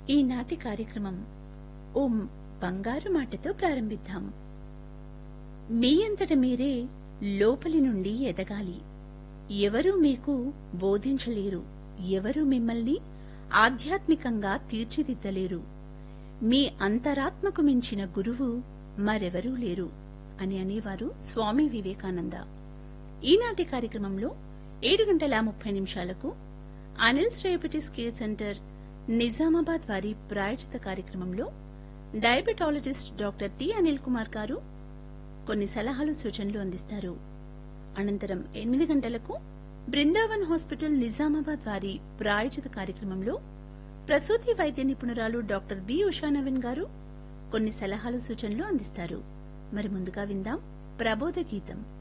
ఈనాటి కార్యక్రమం ఓ బంగారు మాటతో ప్రారంభిద్దాం మీ అంతట మీరే లోపలి నుండి ఎదగాలి ఎవరూ మీకు బోధించలేరు ఎవరూ మిమ్మల్ని ఆధ్యాత్మికంగా తీర్చిదిద్దలేరు మీ అంతరాత్మకు మించిన గురువు మరెవరూ లేరు అని అనేవారు స్వామి వివేకానంద ఈనాటి కార్యక్రమంలో ఏడు గంటల ముప్పై నిమిషాలకు Anil diabetes care centre Nizamabad వారి ప్రాయోజిత కార్యక్రమంలో diabetologist doctor T Anil Kumar garu కొన్ని సలహాలు సూచనలు అందిస్తారు అనంతరం ఎనిమిది గంటలకు బృందావన్ హాస్పిటల్ నిజామాబాద్ వారి ప్రాయోజిత కార్యక్రమంలో ప్రసూతి వైద్య నిపుణురాలు డాక్టర్ బి ఉషానవీన్ గారు కొన్ని సలహాలు సూచనలు అందిస్తారు మరి ముందుగా విందాం ప్రబోధ గీతం